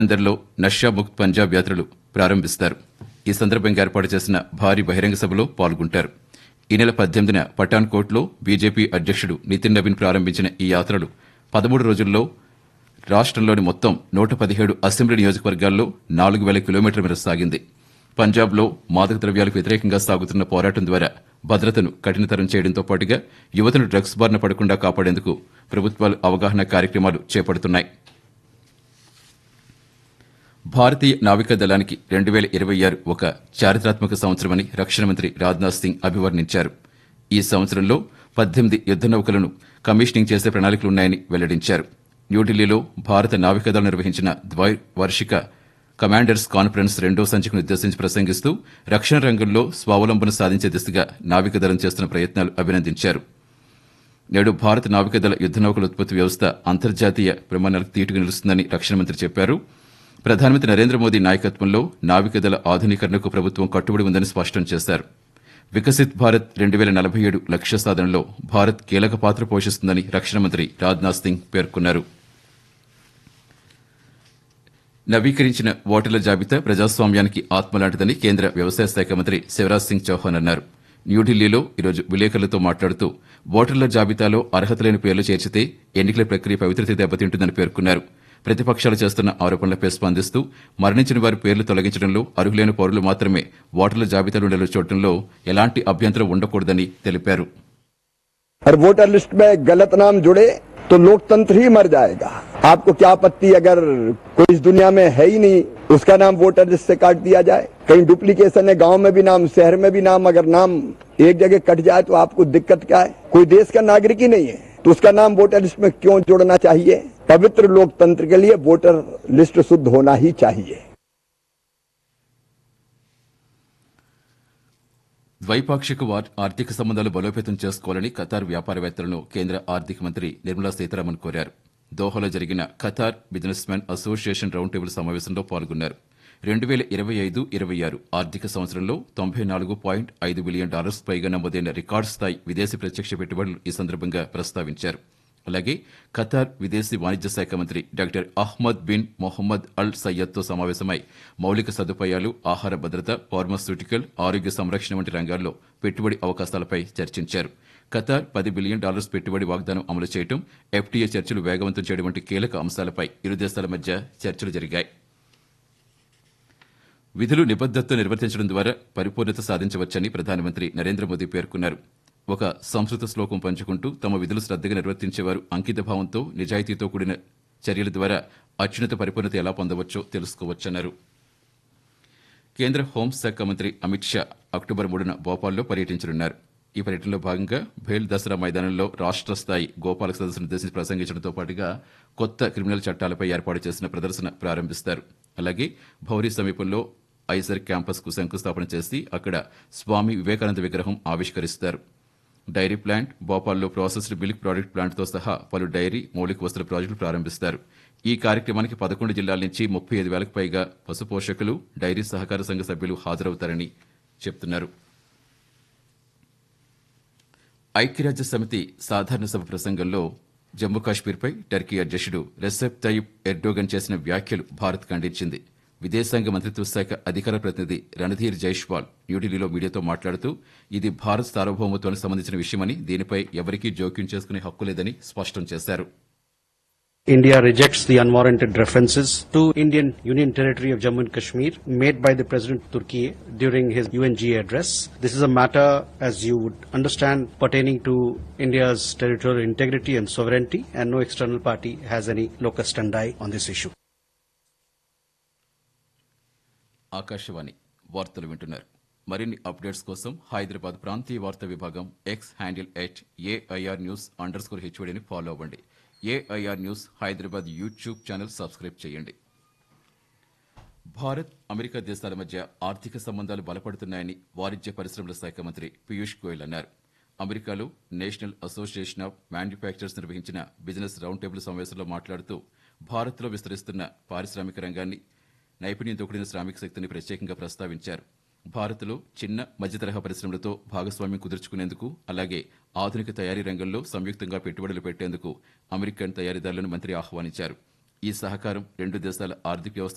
అందరిలో నషా ముక్త్ పంజాబ్ యాత్రలు ప్రారంభిస్తారు ఈ సందర్భంగా ఏర్పాటు చేసిన భారీ బహిరంగ సభలో పాల్గొంటారు ఈ నెల పద్దెనిమిదిన పఠాన్కోట్లో బీజేపీ అధ్యక్షుడు నితిన్ నవీన్ ప్రారంభించిన ఈ యాత్రలు పదమూడు రోజుల్లో రాష్ట్రంలోని మొత్తం నూట పదిహేడు అసెంబ్లీ నియోజకవర్గాల్లో నాలుగు వేల కిలోమీటర్ల మేర సాగింది పంజాబ్లో మాదక ద్రవ్యాలకు వ్యతిరేకంగా సాగుతున్న పోరాటం ద్వారా భద్రతను కఠినతరం చేయడంతో పాటుగా యువతను డ్రగ్స్ బారిన పడకుండా కాపాడేందుకు ప్రభుత్వాలు అవగాహన కార్యక్రమాలు చేపడుతున్నాయి భారతీయ నావికా దళానికి రెండు వేల ఇరవై ఆరు ఒక చారిత్రాత్మక సంవత్సరమని రక్షణ మంత్రి రాజ్నాథ్ సింగ్ అభివర్ణించారు ఈ సంవత్సరంలో పద్దెనిమిది యుద్ద నౌకలను కమిషనింగ్ చేసే ప్రణాళికలున్నాయని వెల్లడించారు న్యూఢిల్లీలో భారత నావికాదళం నిర్వహించిన ద్వైవార్షిక కమాండర్స్ కాన్ఫరెన్స్ రెండో సంచికను ఉద్దేశించి ప్రసంగిస్తూ రక్షణ రంగంలో స్వావలంబన సాధించే దిశగా నావికాదళం చేస్తున్న ప్రయత్నాలు అభినందించారు నేడు భారత నావికాదళ యుద్ద నౌకల ఉత్పత్తి వ్యవస్థ అంతర్జాతీయ ప్రమాణాలకు తీటుగా నిలుస్తుందని రక్షణ మంత్రి చెప్పారు ప్రధానమంత్రి నరేంద్ర మోదీ నాయకత్వంలో నావికాదళ ఆధునీకరణకు ప్రభుత్వం కట్టుబడి ఉందని స్పష్టం చేశారు వికసిత్ భారత్ రెండు వేల నలభై ఏడు లక్ష్య సాధనలో భారత్ కీలక పాత్ర పోషిస్తుందని రక్షణ మంత్రి రాజ్నాథ్ సింగ్ పేర్కొన్నారు నవీకరించిన ఓటర్ల జాబితా ప్రజాస్వామ్యానికి ఆత్మలాంటిదని కేంద్ర వ్యవసాయ శాఖ మంత్రి శివరాజ్ సింగ్ చౌహాన్ అన్నారు న్యూఢిల్లీలో ఈరోజు విలేకరులతో మాట్లాడుతూ ఓటర్ల జాబితాలో అర్హత లేని పేర్లు చేర్చితే ఎన్నికల ప్రక్రియ పవిత్రత దెబ్బతింటుందని పేర్కొన్నారు ప్రతిపక్షాలు చేస్తున్న ఆరోపణలపై స్పందిస్తూ మరణించిన వారి పేర్లు తొలగించడంలో అర్హులైన పౌరులు మాత్రమే ఓటర్ల జాబితాలో నిలచోవడంలో ఎలాంటి అభ్యంతరం ఉండకూడదని తెలిపారు और वोटर लिस्ट में गलत नाम जुड़े तो लोकतंत्र ही मर जाएगा आपको क्या आपत्ति अगर कोई इस दुनिया में है ही नहीं उसका नाम वोटर लिस्ट से काट दिया जाए कहीं डुप्लीकेशन है गांव में भी नाम शहर में भी नाम अगर नाम एक जगह कट जाए तो आपको दिक्कत क्या है कोई देश का नागरिक ही नहीं है तो उसका नाम वोटर लिस्ट में क्यों जोड़ना चाहिए पवित्र लोकतंत्र के लिए वोटर लिस्ट शुद्ध होना ही चाहिए ద్వైపాక్షిక వార్- ఆర్థిక సంబంధాలు బలోపేతం చేసుకోవాలని ఖతార్ వ్యాపారవేత్తలను కేంద్ర ఆర్థిక మంత్రి నిర్మలా సీతారామన్ కోరారు దోహాలో జరిగిన Qatar business man association round table సమావేశంలో పాల్గొన్నారు రెండు వేల ఇరవై ఐదు ఇరవై ఆరు ఆర్థిక సంవత్సరంలో తొంభై నాలుగు పాయింట్ ఐదు బిలియన్ డాలర్స్ పైగా నమోదైన రికార్డు స్థాయి విదేశీ ప్రత్యక్ష పెట్టుబడులు ఈ సందర్భంగా ప్రస్తావించారు అలాగే ఖతార్ విదేశీ వాణిజ్య శాఖ మంత్రి doctor Ahmed bin Mohammed al సయ్యద్తో సమావేశమై మౌలిక సదుపాయాలు ఆహార భద్రత ఫార్మాస్యూటికల్ ఆరోగ్య సంరక్షణ వంటి రంగాల్లో పెట్టుబడి అవకాశాలపై చర్చించారు ఖతార్ పది బిలియన్ డాలర్స్ పెట్టుబడి వాగ్దానం అమలు చేయడం ఎఫ్టీఏ చర్చలు వేగవంతం చేయడం వంటి కీలక అంశాలపై ఇరు దేశాల మధ్య చర్చలు జరిగాయి విధులు నిబద్దతతో నిర్వర్తించడం ద్వారా పరిపూర్ణత సాధించవచ్చని ప్రధానమంత్రి నరేంద్ర మోదీ పేర్కొన్నారు ఒక సంస్కృత శ్లోకం పంచుకుంటూ తమ విధులు శ్రద్దగా నిర్వర్తించేవారు అంకిత భావంతో నిజాయితీతో కూడిన చర్యల ద్వారా అత్యున్నత పరిపూర్ణత ఎలా పొందవచ్చో తెలుసుకోవచ్చన్నారు కేంద్ర హోంశాఖ మంత్రి అమిత్ షా అక్టోబర్ మూడున భోపాల్లో పర్యటించనున్నారు ఈ పర్యటనలో భాగంగా భేల్ దసరా మైదానంలో రాష్ట్ర స్థాయి గోపాలక సదస్సును ఉద్దేశించి ప్రసంగించడంతో పాటుగా కొత్త క్రిమినల్ చట్టాలపై ఏర్పాటు చేసిన ప్రదర్శన ప్రారంభిస్తారు అలాగే భౌరీ సమీపంలో ఐసర్ క్యాంపస్ కు శంకుస్థాపన చేసి అక్కడ స్వామి వివేకానంద విగ్రహం ఆవిష్కరిస్తారు డైరీ ప్లాంట్ భోపాల్లో ప్రాసెస్డ్ మిల్క్ ప్రాడక్ట్ ప్లాంట్తో సహా పలు డైరీ మౌలిక వసతుల ప్రాజెక్టులు ప్రారంభిస్తారు ఈ కార్యక్రమానికి పదకొండు జిల్లాల నుంచి ముప్పై ఐదు వేలకు పైగా పశు పోషకులు డైరీ సహకార సంఘ సభ్యులు హాజరవుతారని చెప్తున్నారు ఐక్యరాజ్య సమితి సాధారణ సభ ప్రసంగంలో జమ్మూ కాశ్మీర్పై టర్కీ అధ్యక్షుడు రెసెప్ తయ్యిప్ ఎర్డోగన్ చేసిన వ్యాఖ్యలు భారత్ ఖండించింది విదేశాంగ మంత్రిత్వ శాఖ అధికార ప్రతినిధి రణధీర్ జైష్వాల్ న్యూఢిల్లీలో మీడియాతో మాట్లాడుతూ ఇది భారత్ సార్వభౌమత్వానికి సంబంధించిన విషయమని దీనిపై ఎవరికీ జోక్యం చేసుకునే హక్కు లేదని స్పష్టం చేశారు India rejects the unwarranted references to Indian Union Territory of Jammu and Kashmir made by the President of Turkey during his UNGA address. This is a matter, as you would understand, pertaining to India's territorial integrity and sovereignty, and no external party has any locus standi on this issue. Akashvani వార్తలు వింటున్నారు మరిన్ని updates కోసం హైదరాబాద్ ప్రాంతీయ వార్తా విభాగం X handle at AIR news under score హెచ్ఓడిని follow అవ్వండి AIR news Hyderabad YouTube channel subscribe చేయండి భారత్ అమెరికా దేశాల మధ్య ఆర్థిక సంబంధాలు బలపడుతున్నాయని వాణిజ్య పరిశ్రమల శాఖ మంత్రి పీయూష్ గోయల్ అన్నారు అమెరికాలో నేషనల్ అసోసియేషన్ ఆఫ్ మ్యానుఫ్యాక్చరర్స్ నిర్వహించిన బిజినెస్ రౌండ్ టేబుల్ సమావేశంలో మాట్లాడుతూ భారత్లో విస్తరిస్తున్న పారిశ్రామిక రంగాన్ని నైపుణ్యంతో కూడిన శ్రామిక శక్తిని ప్రత్యేకంగా ప్రస్తావించారు భారత్లో చిన్న మధ్య తరహా పరిశ్రమలతో భాగస్వామ్యం కుదుర్చుకునేందుకు అలాగే ఆధునిక తయారీ రంగంలో సంయుక్తంగా పెట్టుబడులు పెట్టేందుకు అమెరికన్ తయారీదారులను మంత్రి ఆహ్వానించారు ఈ సహకారం రెండు దేశాల ఆర్థిక వ్యవస్థ